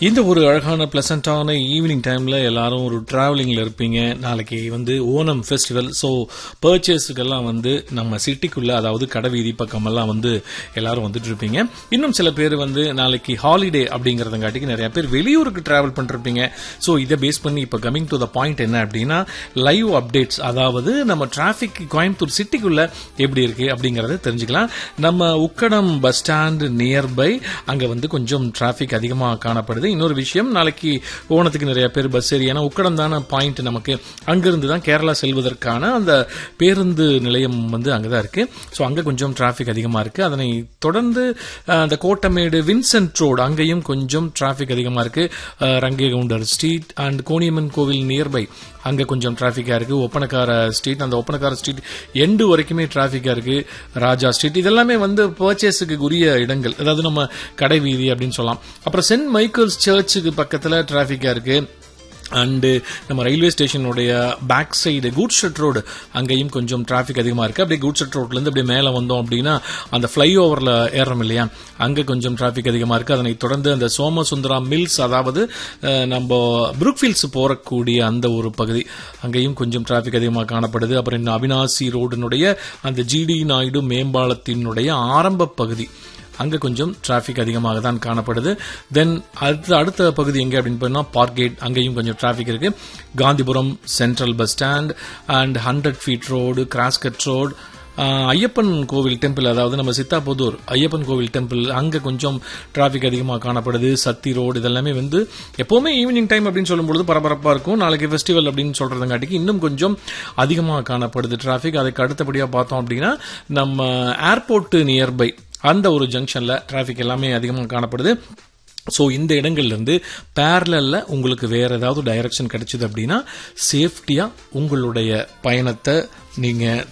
இந்த ஒரு அழகான பிளசண்டான ஈவினிங் டைம்ல எல்லாரும் ஒரு டிராவலிங்ல இருப்பீங்க நாளைக்கு வந்து ஓணம் ஃபெஸ்டிவல் ஸோ பர்ச்சேஸுக்கெல்லாம் வந்து நம்ம சிட்டிக்குள்ள அதாவது கடைவீதி பக்கமெல்லாம் வந்து எல்லாரும் வந்துட்டு இருப்பீங்க இன்னும் சில பேர் வந்து நாளைக்கு ஹாலிடே அப்படிங்கறதங்காட்டிக்கு நிறைய பேர் வெளியூருக்கு டிராவல் பண்ணிருப்பீங்க ஸோ இதை பேஸ் பண்ணி இப்போ கமிங் டு த பாயிண்ட் என்ன அப்படின்னா லைவ் அப்டேட்ஸ் அதாவது நம்ம டிராஃபிக் கோயம்புத்தூர் சிட்டிக்குள்ள எப்படி இருக்கு அப்படிங்கறத தெரிஞ்சுக்கலாம் நம்ம உக்கடம் பஸ் ஸ்டாண்ட் நியர்பை அங்க வந்து கொஞ்சம் டிராஃபிக் அதிகமாக காணப்படுது இன்னொரு விஷயம் நாளைக்கு ஓணத்துக்கு நிறைய பேர் பஸ் ஏறி ஏன்னா உக்கடம் தானே பாயிண்ட் நமக்கு அங்கிருந்து தான் கேரளா செல்வதற்கான அந்த பேருந்து நிலையம் வந்து அங்கதான் இருக்கு ஸோ அங்க கொஞ்சம் டிராஃபிக் அதிகமா இருக்கு அதனை தொடர்ந்து அஹ், அந்த கோட்டமேடு வின்சென்ட் ரோடு அங்கேயும் கொஞ்சம் டிராஃபிக் அதிகமா இருக்கு அஹ், ரங்கேகவுண்டர் ஸ்ட்ரீட் அண்ட் கோணியம்மன் கோவில் நியர்பை அங்க கொஞ்சம் டிராஃபிக்கா இருக்கு ஒப்பனக்கார ஸ்ட்ரீட் அந்த ஒப்பனக்கார ஸ்ட்ரீட் எண்டு வரைக்குமே டிராஃபிக்கா இருக்கு ராஜா ஸ்ட்ரீட் இதெல்லாமே வந்து பர்ச்சேஸுக்கு உரிய இடங்கள் அதாவது நம்ம கடை வீதி அப்படின்னு சொல்லலாம் அப்புறம் சென்ட் மைக்கேல்ஸ் சர்ச்சுக்கு பக்கத்துல டிராஃபிக்கா இருக்கு அண்டு நம்ம ரயில்வே ஸ்டேஷனுடைய back side good shed road அங்கேயும் கொஞ்சம் டிராஃபிக் அதிகமாக இருக்குது அப்படியே குட் ஷெட் ரோட்லேருந்து அப்படியே மேலே வந்தோம் அப்படின்னா அந்த ஃப்ளை ஓவரில் ஏறுறோம் இல்லையா அங்கே கொஞ்சம் டிராஃபிக் அதிகமாக இருக்குது அதனை தொடர்ந்து அந்த சோமசுந்தரா மில்ஸ் அதாவது அஹ், நம்ம புருக்ஃபீல்ட்ஸ் போகக்கூடிய அந்த ஒரு பகுதி அங்கேயும் கொஞ்சம் டிராஃபிக் அதிகமாக காணப்படுது அப்புறம் இன்னும் அவினாசி ரோடினுடைய அந்த ஜிடி நாயுடு மேம்பாலத்தினுடைய ஆரம்ப பகுதி அங்க கொஞ்சம் டிராஃபிக் அதிகமாக தான் காணப்படுது தென் அடுத்த அடுத்த பகுதி எங்க அப்படின்னு போனா பார்க்கேட் அங்கேயும் கொஞ்சம் டிராஃபிக் இருக்கு Gandhipuram central bus stand and hundred feet road cross cut road Ayyappan கோவில் டெம்பிள் அதாவது நம்ம சித்தாபுதூர் ஐயப்பன் கோவில் டெம்பிள் அங்க கொஞ்சம் டிராஃபிக் அதிகமாக காணப்படுது சத்தி ரோடு இதெல்லாமே வந்து எப்பவுமே ஈவினிங் டைம் அப்படின்னு சொல்லும்பொழுது பரபரப்பா இருக்கும் நாளைக்கு ஃபெஸ்டிவல் அப்படின்னு சொல்றதுங்காட்டிக்கு இன்னும் கொஞ்சம் அதிகமாக காணப்படுது டிராஃபிக் அதுக்கு அடுத்தபடியா பார்த்தோம் அப்படின்னா நம்ம ஏர்போர்ட் நியர்பை அந்த ஒரு ஜங்ஷன்ல டிராஃபிக் எல்லாமே அதிகமாக காணப்படுது ஸோ இந்த இடங்கள்ல இருந்து பேரலில் உங்களுக்கு வேற ஏதாவது டைரக்ஷன் கிடைச்சது அப்படின்னா சேஃப்டியா உங்களுடைய பயணத்தை நீங்க